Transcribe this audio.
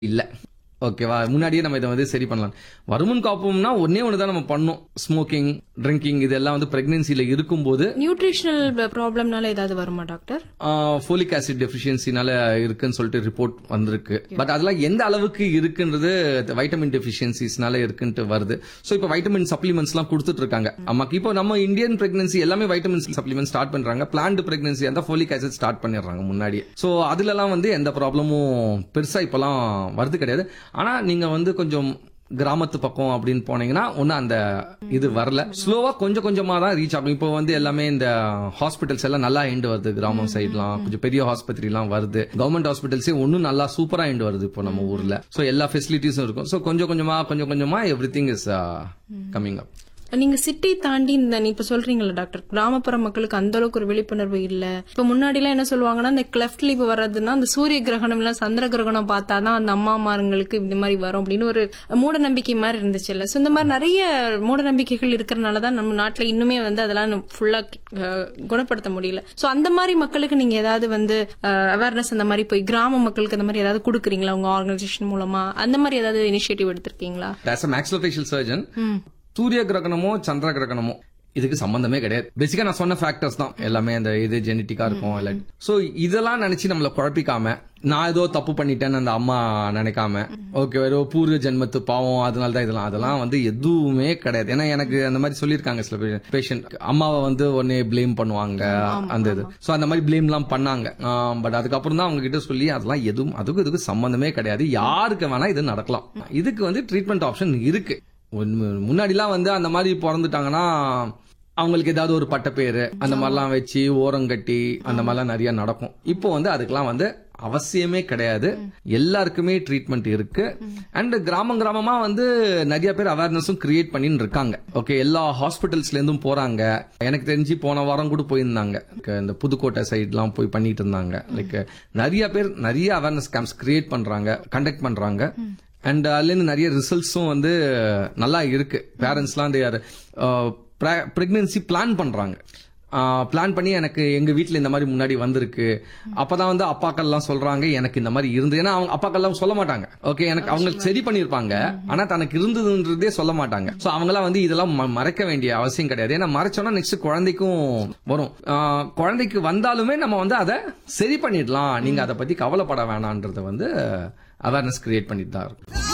இல்ல ஓகேவா முன்னாடியே நம்ம இதை வந்து சரி பண்ணலாம் வருமுன் காப்போம்னா ஒன்னே ஒன்று தான் நம்ம பண்ணோம் ஸ்மோக்கிங் ட்ரிங்கிங் இதெல்லாம் வந்து பிரெக்னன்சில இருக்கும்போது நியூட்ரிஷனல் ப்ராப்ளம்னால ஏதாவது வருமா டாக்டர் ஃபோலிக் ஆசிட் டெஃபிஷியன்சினால இருக்குன்னு சொல்லிட்டு ரிப்போர்ட் வந்திருக்கு பட் அதெல்லாம் எந்த அளவுக்கு இருக்குன்றது வைட்டமின் டெஃபிஷியன்சிஸ்னால இருக்குன்ட்டு வருது ஸோ இப்போ வைட்டமின் சப்ளிமெண்ட்ஸ்லாம் கொடுத்துட்டு இருக்காங்க அம்மாக்கு இப்போ நம்ம இந்தியன் பிரெக்னன்சி எல்லாமே வைட்டமின் சப்ளிமெண்ட் ஸ்டார்ட் பண்றாங்க பிளான்டு பிரெக்னன்சி அந்த ஃபோலிக் ஆசிட் ஸ்டார்ட் பண்ணிடுறாங்க முன்னாடியே ஸோ அதுலலாம் வந்து எந்த ப்ராப்ளமும் பெருசா இப்போலாம் வருது கிடையாது ஆனா நீங்க வந்து கொஞ்சம் கிராமத்து பக்கம் அப்படின்னு போனீங்கன்னா ஒன்னும் அந்த இது வரல ஸ்லோவா கொஞ்சம் கொஞ்சமா தான் ரீச் ஆகும் இப்போ வந்து எல்லாமே இந்த ஹாஸ்பிட்டல்ஸ் எல்லாம் நல்லா எண்டு வருது கிராமம் சைட்லாம் கொஞ்சம் பெரிய ஆஸ்பத்திரிலாம் வருது கவர்மெண்ட் ஹாஸ்பிட்டல்ஸே ஒன்னும் நல்லா சூப்பரா எண்டு வருது இப்போ நம்ம ஊர்ல சோ எல்லா ஃபெசிலிட்டிஸும் இருக்கும் சோ கொஞ்சம் கொஞ்சமா கொஞ்சம் கொஞ்சமா everything is coming up நீங்க சிட்டி தாண்டி இந்த நீ இப்ப சொல்றீங்கல்ல டாக்டர் கிராமப்புற மக்களுக்கு அந்த அளவுக்கு ஒரு விழிப்புணர்வு இல்ல இப்ப முன்னாடி எல்லாம் என்ன சொல்லுவாங்கன்னா இந்த கிளெஃப்ட் லீவ் வர்றதுன்னா அந்த சூரிய கிரகணம் இல்ல சந்திர கிரகணம் பார்த்தாதான் அந்த அம்மாமாருங்களுக்கு இந்த மாதிரி வரும் அப்படின்னு ஒரு மூட நம்பிக்கை மாதிரி இருந்துச்சு இல்ல இந்த மாதிரி நிறைய மூட நம்பிக்கைகள் இருக்கிறனாலதான் நம்ம நாட்டுல இன்னுமே வந்து அதெல்லாம் ஃபுல்லா குணப்படுத்த முடியல சோ அந்த மாதிரி மக்களுக்கு நீங்க ஏதாவது வந்து அவேர்னஸ் அந்த மாதிரி போய் கிராம மக்களுக்கு அந்த மாதிரி ஏதாவது கொடுக்குறீங்களா உங்க ஆர்கனைசேஷன் மூலமா அந்த மாதிரி ஏதாவது இனிஷியேட்டிவ் எடுத்திருக்கீங்களா ஆஸ் அ மேக்ஸிலோஃபேஷியல் சர்ஜன் சூரிய கிரகணமோ சந்திர கிரகணமோ இதுக்கு சம்பந்தமே கிடையாது பேசிக்கா நான் சொன்ன ஃபேக்டர்ஸ் தான் எல்லாமே அந்த இது ஜெனட்டிக்கா இருக்கும் இல்ல சோ இதெல்லாம் நினைச்சு நம்மள குழப்பிக்காம நான் ஏதோ தப்பு பண்ணிட்டேன்னு அந்த அம்மா நினைக்காம ஓகே ஏதோ பூர்வ ஜென்மத்து பாவம் அதனால தான் இதெல்லாம் அதெல்லாம் வந்து எதுவுமே கிடையாது ஏன்னா எனக்கு அந்த மாதிரி சொல்லியிருக்காங்க சில பேஷண்ட் அம்மாவை வந்து உடனே ப்ளேம் பண்ணுவாங்க அந்த இது சோ அந்த மாதிரி ப்ளேம் எல்லாம் பண்ணாங்க பட் அதுக்கப்புறம் தான் அவங்க கிட்ட சொல்லி அதெல்லாம் எதுவும் அதுக்கும் இதுக்கு சம்பந்தமே கிடையாது யாருக்கு வேணா இது நடக்கலாம் இதுக்கு வந்து ட்ரீட்மெண்ட் ஆப்ஷன் இருக்கு முன்னாடிலாம் வந்து அந்த மாதிரி பிறந்துட்டாங்கன்னா அவங்களுக்கு ஏதாவது ஒரு பட்ட பேரு அந்த மாதிரிலாம் வச்சு ஓரம் கட்டி அந்த மாதிரிலாம் நிறைய நடக்கும் இப்போ வந்து அதுக்கெல்லாம் வந்து அவசியமே கிடையாது எல்லாருக்குமே ட்ரீட்மெண்ட் இருக்கு அண்ட் கிராமம் கிராமமா வந்து நிறைய பேர் அவேர்னஸும் கிரியேட் பண்ணின்னு இருக்காங்க ஓகே எல்லா ஹாஸ்பிட்டல்ஸ்ல இருந்தும் போறாங்க எனக்கு தெரிஞ்சு போன வாரம் கூட போயிருந்தாங்க இந்த புதுக்கோட்டை சைட்லாம் போய் பண்ணிட்டு இருந்தாங்க லைக் நிறைய பேர் நிறைய அவேர்னஸ் கேம்ப்ஸ் கிரியேட் பண்றாங்க கண்டக்ட் பண்றாங்க அண்ட் அதுலேருந்து நிறைய ரிசல்ட்ஸும் வந்து நல்லா இருக்கு பேரண்ட்ஸ்லாம் பிரெக்னன்சி பிளான் பண்றாங்க பிளான் பண்ணி எனக்கு எங்க வீட்ல இந்த மாதிரி முன்னாடி வந்திருக்கு அப்பதான் வந்து அப்பாக்கள்லாம் சொல்றாங்க எனக்கு இந்த மாதிரி இருந்து ஏன்னா அவங்க அப்பாக்கள்லாம் சொல்ல மாட்டாங்க ஓகே எனக்கு அவங்க சரி பண்ணிருப்பாங்க ஆனா தனக்கு இருந்ததுன்றதே சொல்ல மாட்டாங்க சோ அவங்களாம் வந்து இதெல்லாம் மறைக்க வேண்டிய அவசியம் கிடையாது ஏன்னா மறைச்சோம்னா நெக்ஸ்ட் குழந்தைக்கும் வரும் குழந்தைக்கு வந்தாலுமே நம்ம வந்து அதை சரி பண்ணிடலாம் நீங்க அதை பத்தி கவலைப்பட வேணான்றத வந்து அவேர்னஸ் கிரியேட் பண்ணிட்டு தான் இருக்கும்